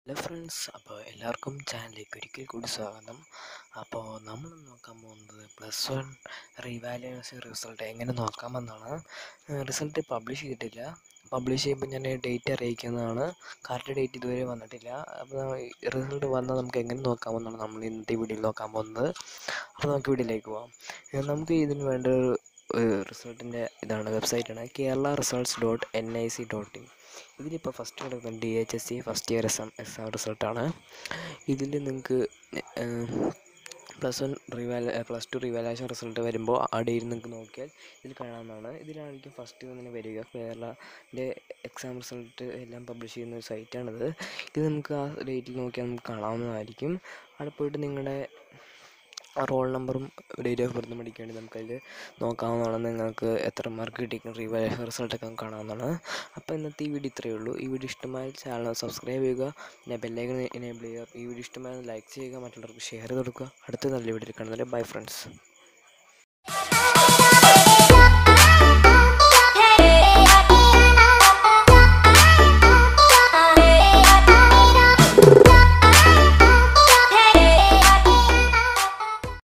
hello friends അപ്പോൾ എല്ലാവർക്കും ചാനലിലേക്ക് ഒരിക്കൽ കൂടി സ്വാഗതം അപ്പോൾ നമ്മൾ നോക്കാൻ പോകുന്നത് പ്ലസ് വൺ റീവാലുവേഷൻ റിസൾട്ട് എങ്ങനെ നോക്കാമെന്നാണ് റിസൾട്ട് പബ്ലിഷ് ചെയ്തിട്ടില്ല പബ്ലിഷ് ചെയ്യുമ്പോൾ ഞാൻ ഡേറ്റ് അറിയിക്കുന്നതാണ് കറക്റ്റ് ഡേറ്റ് ഇതുവരെ വന്നിട്ടില്ല അപ്പോൾ റിസൾട്ട് വന്നാൽ നമുക്ക് എങ്ങനെ നോക്കാമെന്നാണ് നമ്മൾ ഇന്നത്തെ വീഡിയോയിൽ നോക്കാൻ പോകുന്നത് അപ്പോൾ നമുക്ക് വീഡിയോയിലേക്ക് പോകാം ഏഹ് നമുക്ക് ഇതിന് വേണ്ട ഒരു റിസൾട്ടിൻ്റെ ഇതാണ് വെബ്സൈറ്റാണ് Kerala results dot N I C dot in ഇതിലിപ്പോൾ ഫസ്റ്റ് കിടക്കുന്നത് D H S C first year S M exam റിസൾട്ടാണ് ഇതിൽ നിങ്ങൾക്ക് പ്ലസ് വൺ റിവാല പ്ലസ് ടു റിവാലേഷൻ റിസൾട്ട് വരുമ്പോൾ ആ ഡേറ്റ് നിങ്ങൾക്ക് നോക്കിയാൽ ഇതിൽ കാണാവുന്നതാണ് ഇതിലായിരിക്കും ഫസ്റ്റ് തന്നെ വരിക കേരളൻ്റെ എക്സാം റിസൾട്ട് എല്ലാം പബ്ലിഷ് ചെയ്യുന്ന ഒരു സൈറ്റാണിത് ഇത് നമുക്ക് ആ ഡേറ്റിൽ നോക്കിയാൽ നമുക്ക് കാണാവുന്നതായിരിക്കും അവിടെ പോയിട്ട് നിങ്ങളുടെ റോൾ നമ്പറും ഡേറ്റ് ഓഫ് ബർത്തും പഠിക്കാൻ വേണ്ടി നമുക്കതിൽ നോക്കാവുന്നതാണ് നിങ്ങൾക്ക് എത്ര മാർക്ക് കിട്ടിയിരിക്കും റിവാലേഷൻ റിസൾട്ടൊക്കെ കാണാവുന്നതാണ് അപ്പോൾ ഇന്നത്തെ ഈ വീഡിയോ ഇത്രയേ ഉള്ളൂ ഈ വീഡിയോ ഇഷ്ടമായ ചാനൽ സബ്സ്ക്രൈബ് ചെയ്യുക പിന്നെ ബെല്ലൈക്കൺ എനേബിൾ ചെയ്യുക ഈ വീഡിയോ ഇഷ്ടമായ ലൈക്ക് ചെയ്യുക മറ്റുള്ളവർക്ക് ഷെയർ ചെയ്ത് കൊടുക്കുക അടുത്ത നല്ല വീഡിയോയിൽ കാണുന്നവരെ ബൈ ഫ്രണ്ട്സ്